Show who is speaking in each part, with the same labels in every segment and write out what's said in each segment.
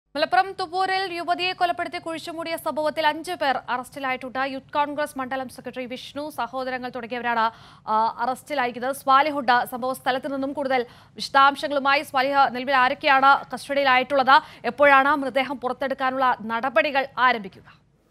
Speaker 1: മലപ്പുറം തുപ്പൂരിൽ യുവതിയെ കൊലപ്പെടുത്തി കുഴിച്ചുമൂടിയ സംഭവത്തിൽ അഞ്ചു പേർ അറസ്റ്റിലായിട്ടുണ്ട് യൂത്ത് കോൺഗ്രസ് മണ്ഡലം സെക്രട്ടറി വിഷ്ണു സഹോദരങ്ങൾ തുടങ്ങിയവരാണ് ആ, അറസ്റ്റിലായിരിക്കുന്നത് സ്വാലിഹുണ്ട് സംഭവ സ്ഥലത്ത് നിന്നും കൂടുതൽ വിശദാംശങ്ങളുമായി സ്വാലിഹ നിലവിൽ ആരൊക്കെയാണ് കസ്റ്റഡിയിലായിട്ടുള്ളത് എപ്പോഴാണ് മൃതദേഹം പുറത്തെടുക്കാനുള്ള നടപടികൾ ആരംഭിക്കുക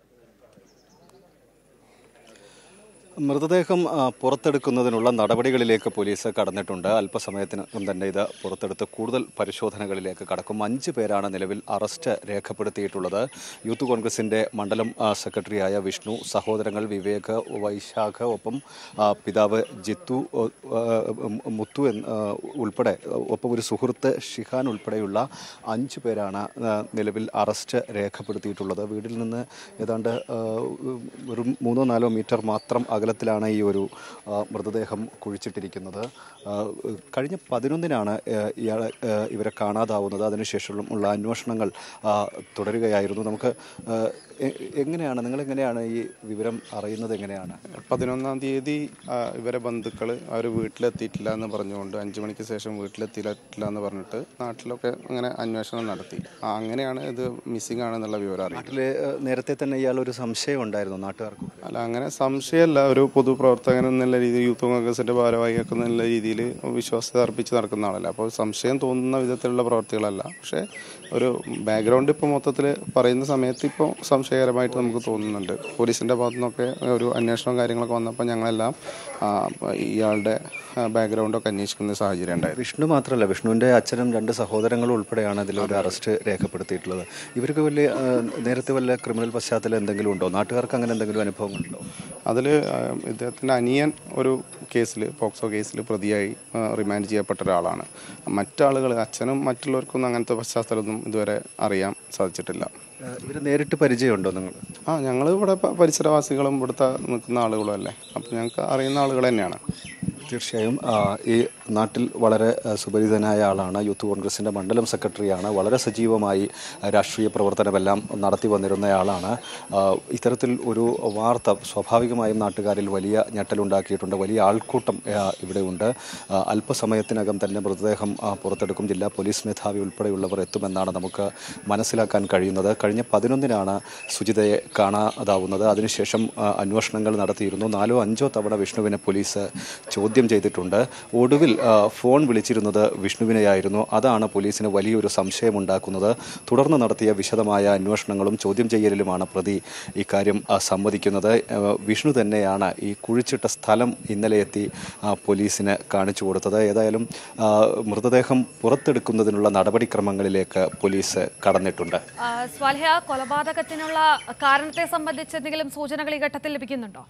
Speaker 2: മൃതദേഹം ആ, പുറത്തെടുക്കുന്നതിനുള്ള നടപടികളിലേക്ക് പോലീസ് കടന്നിട്ടുണ്ട് അല്പസമയത്തിനകം തന്നെ ഇത് പുറത്തെടുത്ത് കൂടുതൽ പരിശോധനകളിലേക്ക് കടക്കും അഞ്ച് പേരാണ് നിലവിൽ അറസ്റ്റ് രേഖപ്പെടുത്തിയിട്ടുള്ളത് യൂത്ത് കോൺഗ്രസിന്റെ മണ്ഡലം ആ, സെക്രട്ടറിയായ വിഷ്ണു സഹോദരങ്ങൾ വിവേക് വൈശാഖ് ഒപ്പം ആ, പിതാവ് ജിത്തു ഒ, ആ, മുത്തു എന്ന്, ആ, ഉൾപ്പെടെ ഒപ്പം ഒരു സുഹൃത്ത് ഷിഹാൻ ഉൾപ്പെടെയുള്ള അഞ്ച് പേരാണ് ആ, നിലവിൽ അറസ്റ്റ് രേഖപ്പെടുത്തിയിട്ടുള്ളത് വീട്ടിൽ നിന്ന് ഏതാണ്ട് ആ, ഒരു മൂന്നോ നാലോ മീറ്റർ മാത്രം അകലത്തിലാണ് ഈ ഒരു ആ, മൃതദേഹം കുഴിച്ചിട്ടിരിക്കുന്നത് ആ, കഴിഞ്ഞ പതിനൊന്നിനാണ് ഇയാളെ ആ, ഇവരെ കാണാതാവുന്നത് അതിനുശേഷമുള്ള അന്വേഷണങ്ങൾ ആ, തുടരുകയായിരുന്നു നമുക്ക് ആ, എ- എങ്ങനെയാണ് നിങ്ങൾ എങ്ങനെയാണ് ഈ വിവരം അറിയുന്നത് എങ്ങനെയാണ്
Speaker 3: പതിനൊന്നാം തീയതി ആ, ഇവരെ ബന്ധുക്കൾ അവർ വീട്ടിലെത്തിയിട്ടില്ല എന്ന് പറഞ്ഞുകൊണ്ട് അഞ്ചു മണിക്ക് ശേഷം വീട്ടിലെത്തിയിട്ടില്ല എന്ന് പറഞ്ഞിട്ട് നാട്ടിലൊക്കെ അങ്ങനെ അന്വേഷണം നടത്തി ആ, അങ്ങനെയാണ് ഇത് മിസ്സിംഗ് ആണെന്നുള്ള വിവരം അറിയാം
Speaker 2: നാട്ടിൽ നേരത്തെ തന്നെ ഇയാൾ ഒരു സംശയം ഉണ്ടായിരുന്നു നാട്ടുകാർക്ക്
Speaker 3: അല്ല അങ്ങനെ സംശയമല്ല ഒരു പൊതുപ്രവർത്തകൻ എന്നുള്ള രീതിയിൽ യൂത്ത് കോൺഗ്രസിന്റെ ഭാരവാഹിയൊക്കെ എന്നുള്ള രീതിയിൽ വിശ്വാസത അർപ്പിച്ച് നടക്കുന്ന ആളല്ല അപ്പോൾ സംശയം തോന്നുന്ന വിധത്തിലുള്ള പ്രവർത്തികളല്ല പക്ഷേ ഒരു ബാക്ക്ഗ്രൗണ്ട് ഇപ്പോൾ മൊത്തത്തിൽ പറയുന്ന സമയത്ത് ഇപ്പോൾ സംശയകരമായിട്ട് നമുക്ക് തോന്നുന്നുണ്ട് പോലീസിന്റെ ഭാഗത്തു നിന്നൊക്കെ ഒരു അന്വേഷണവും കാര്യങ്ങളൊക്കെ വന്നപ്പോൾ ഞങ്ങളെല്ലാം ആ, ഇയാളുടെ ബാക്ക്ഗ്രൗണ്ടൊക്കെ അന്വേഷിക്കുന്ന സാഹചര്യം ഉണ്ടായിരുന്നു
Speaker 2: വിഷ്ണു മാത്രമല്ല വിഷ്ണുവിന്റെ അച്ഛനും രണ്ട് സഹോദരങ്ങളും ഉൾപ്പെടെയാണ് ഇതിൽ ഒരു അറസ്റ്റ് രേഖപ്പെടുത്തിയിട്ടുള്ളത് ഇവർക്ക് വലിയ ആ, നേരത്തെ വല്ല ക്രിമിനൽ പശ്ചാത്തലം എന്തെങ്കിലും ഉണ്ടോ നാട്ടുകാർക്ക് അങ്ങനെ എന്തെങ്കിലും അനുഭവങ്ങളുണ്ടോ
Speaker 3: അതിൽ ഇദ്ദേഹത്തിൻ്റെ അനിയൻ ഒരു കേസിൽ പോക്സോ കേസിൽ പ്രതിയായി ആ, റിമാൻഡ് ചെയ്യപ്പെട്ട ഒരാളാണ് മറ്റാളുകൾ അച്ഛനും മറ്റുള്ളവർക്കൊന്നും അങ്ങനത്തെ പശ്ചാത്തലമൊന്നും ഇതുവരെ അറിയാൻ സാധിച്ചിട്ടില്ല
Speaker 2: ഇവർ നേരിട്ട് പരിചയമുണ്ടോ നിങ്ങൾ
Speaker 3: ആ ഞങ്ങൾ ഇവിടെ പ- പരിസരവാസികളും ഇവിടുത്തെ നിൽക്കുന്ന ആളുകളും അല്ലേ അപ്പം ഞങ്ങൾക്ക് അറിയുന്ന ആളുകൾ തന്നെയാണ്
Speaker 2: തീർച്ചയായും ആ, ഈ നാട്ടിൽ വളരെ ആ, സുപരിചിതനായ ആളാണ് യൂത്ത് കോൺഗ്രസിന്റെ മണ്ഡലം സെക്രട്ടറിയാണ് വളരെ സജീവമായി ആ, രാഷ്ട്രീയ പ്രവർത്തനമെല്ലാം നടത്തി വന്നിരുന്നയാളാണ് ആ, ഇത്തരത്തിൽ ഒരു വാർത്ത സ്വാഭാവികമായും നാട്ടുകാരിൽ വലിയ ഞെട്ടലുണ്ടാക്കിയിട്ടുണ്ട് വലിയ ആൾക്കൂട്ടം ആ, ഇവിടെയുണ്ട് ആ, അല്പസമയത്തിനകം തന്നെ മൃതദേഹം ആ, പുറത്തെടുക്കും ജില്ലാ പോലീസ് മേധാവി ഉൾപ്പെടെയുള്ളവർ എത്തുമെന്നാണ് നമുക്ക് മനസ്സിലാക്കാൻ കഴിയുന്നത് കഴിഞ്ഞ പതിനൊന്നിനാണ് സുജിതയെ കാണാതാവുന്നത് അതിനുശേഷം ആ, അന്വേഷണങ്ങൾ നടത്തിയിരുന്നു നാലോ അഞ്ചോ തവണ വിഷ്ണുവിനെ പോലീസ് ചോദ്യം ചെയ്തിട്ടുണ്ട് ഒടുവിൽ ആ, ഫോൺ വിളിച്ചിരുന്നത് വിഷ്ണുവിനെയായിരുന്നു അതാണ് പോലീസിന് വലിയൊരു സംശയമുണ്ടാക്കുന്നത് തുടർന്ന് നടത്തിയ വിശദമായ അന്വേഷണങ്ങളും ചോദ്യം ചെയ്യലിലുമാണ് പ്രതി ഇക്കാര്യം ആ, സമ്മതിക്കുന്നത് ആ, വിഷ്ണു തന്നെയാണ് ഈ കുഴിച്ചിട്ട സ്ഥലം ഇന്നലെ എത്തി ആ, പോലീസിന് കാണിച്ചു കൊടുത്തത് ഏതായാലും ആ, മൃതദേഹം പുറത്തെടുക്കുന്നതിനുള്ള നടപടിക്രമങ്ങളിലേക്ക് പോലീസ് കടന്നിട്ടുണ്ട്
Speaker 1: ആ, സ്വാലിഹ കൊലപാതകത്തിനുള്ള കാരണത്തെ സംബന്ധിച്ച് എന്തെങ്കിലും സൂചനകൾ ഈ ഘട്ടത്തിൽ ലഭിക്കുന്നുണ്ടോ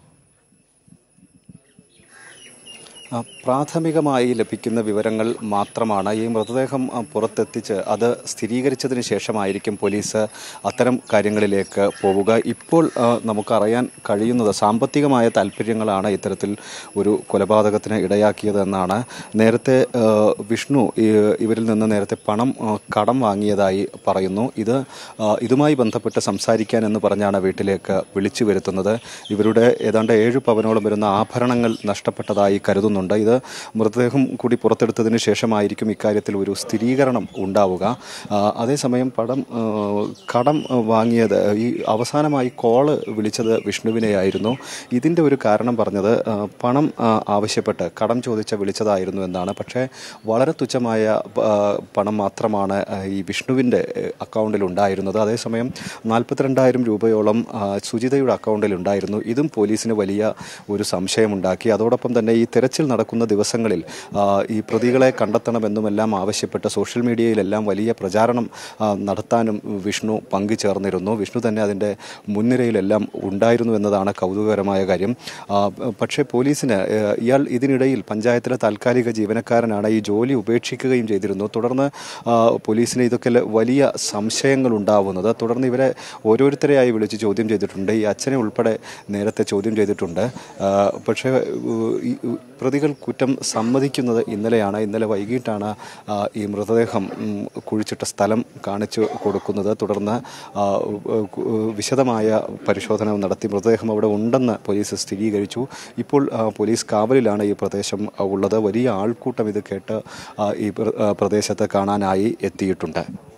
Speaker 2: ആ, പ്രാഥമികമായി ലഭിക്കുന്ന വിവരങ്ങൾ മാത്രമാണ് ഈ മൃതദേഹം ആ, പുറത്തെത്തിച്ച് അത് സ്ഥിരീകരിച്ചതിന് ശേഷമായിരിക്കും പോലീസ് അത്തരം കാര്യങ്ങളിലേക്ക് പോവുക ഇപ്പോൾ ആ, നമുക്കറിയാൻ കഴിയുന്നത് സാമ്പത്തികമായ താല്പര്യങ്ങളാണ് ഇത്തരത്തിൽ ഒരു കൊലപാതകത്തിന് ഇടയാക്കിയതെന്നാണ് നേരത്തെ ആ, വിഷ്ണു ഈ- ഇവരിൽ നിന്ന് നേരത്തെ പണം ആ, കടം വാങ്ങിയതായി പറയുന്നു ഇത് ആ, ഇതുമായി ബന്ധപ്പെട്ട് സംസാരിക്കാൻ എന്ന് പറഞ്ഞാണ് വീട്ടിലേക്ക് വിളിച്ചു വരുത്തുന്നത് ഇവരുടെ ഏതാണ്ട് ഏഴ് പവനോളം വരുന്ന ആഭരണങ്ങൾ നഷ്ടപ്പെട്ടതായി കരുതുന്നുണ്ട് ഇത് മൃതദേഹം കൂടി പുറത്തെടുത്തതിന് ശേഷമായിരിക്കും ഇക്കാര്യത്തിൽ ഒരു സ്ഥിരീകരണം ഉണ്ടാവുക ആ, അതേസമയം പടം ആ, കടം വാങ്ങിയത് ഈ അവസാനമായി കോള് വിളിച്ചത് വിഷ്ണുവിനെയായിരുന്നു ഇതിൻ്റെ ഒരു കാരണം പറഞ്ഞത് ആ, പണം ആ, ആവശ്യപ്പെട്ട് കടം ചോദിച്ച വിളിച്ചതായിരുന്നു എന്നാണ് പക്ഷേ വളരെ തുച്ഛമായ ആ, പണം മാത്രമാണ് ആ, ഈ വിഷ്ണുവിൻ്റെ അക്കൗണ്ടിൽ ഉണ്ടായിരുന്നത് അതേസമയം നാൽപ്പത്തിരണ്ടായിരം രൂപയോളം ആ, സുജിതയുടെ അക്കൗണ്ടിൽ ഉണ്ടായിരുന്നു ഇതും പോലീസിന് വലിയ ഒരു സംശയമുണ്ടാക്കി അതോടൊപ്പം തന്നെ ഈ തെരച്ചിൽ നടക്കുന്ന ദിവസങ്ങളിൽ ആ, ഈ പ്രതികളെ കണ്ടെത്തണമെന്നുമെല്ലാം ആവശ്യപ്പെട്ട് സോഷ്യൽ മീഡിയയിലെല്ലാം വലിയ പ്രചാരണം ആ, നടത്താനും വിഷ്ണു പങ്കുചേർന്നിരുന്നു വിഷ്ണു തന്നെ അതിൻ്റെ മുൻനിരയിലെല്ലാം ഉണ്ടായിരുന്നു എന്നതാണ് കൗതുകകരമായ കാര്യം ആ, പക്ഷേ പോലീസിന് ഏ, ഇയാൾ ഇതിനിടയിൽ പഞ്ചായത്തിലെ താൽക്കാലിക ജീവനക്കാരനാണ് ഈ ജോലി ഉപേക്ഷിക്കുകയും ചെയ്തിരുന്നു തുടർന്ന് ആ, പോലീസിന് ഇതൊക്കെ ല- വലിയ സംശയങ്ങൾ ഉണ്ടാവുന്നത് തുടർന്ന് ഇവരെ ഓരോരുത്തരെയായി വിളിച്ച് ചോദ്യം ചെയ്തിട്ടുണ്ട് ഈ അച്ഛനെ ഉൾപ്പെടെ നേരത്തെ ചോദ്യം ചെയ്തിട്ടുണ്ട് ആ, പക്ഷേ ഉ, ഈ ഉ, പ്രതികൾ കുറ്റം സമ്മതിക്കുന്നത് ഇന്നലെയാണ് ഇന്നലെ വൈകിട്ടാണ് ആ, ഈ മൃതദേഹം ഉം, കുഴിച്ചിട്ട സ്ഥലം കാണിച്ചു കൊടുക്കുന്നത് തുടർന്ന് ആ, ഉ, ഉ, വിശദമായ പരിശോധന നടത്തി മൃതദേഹം അവിടെ ഉണ്ടെന്ന് പോലീസ് സ്ഥിരീകരിച്ചു ഇപ്പോൾ ആ, പോലീസ് കാവലിലാണ് ഈ പ്രദേശം ആ, ഉള്ളത് വലിയ ആൾക്കൂട്ടം ഇത് കേട്ട് ആ, ഈ പ്ര- ആ, പ്രദേശത്ത് കാണാനായി എത്തിയിട്ടുണ്ട്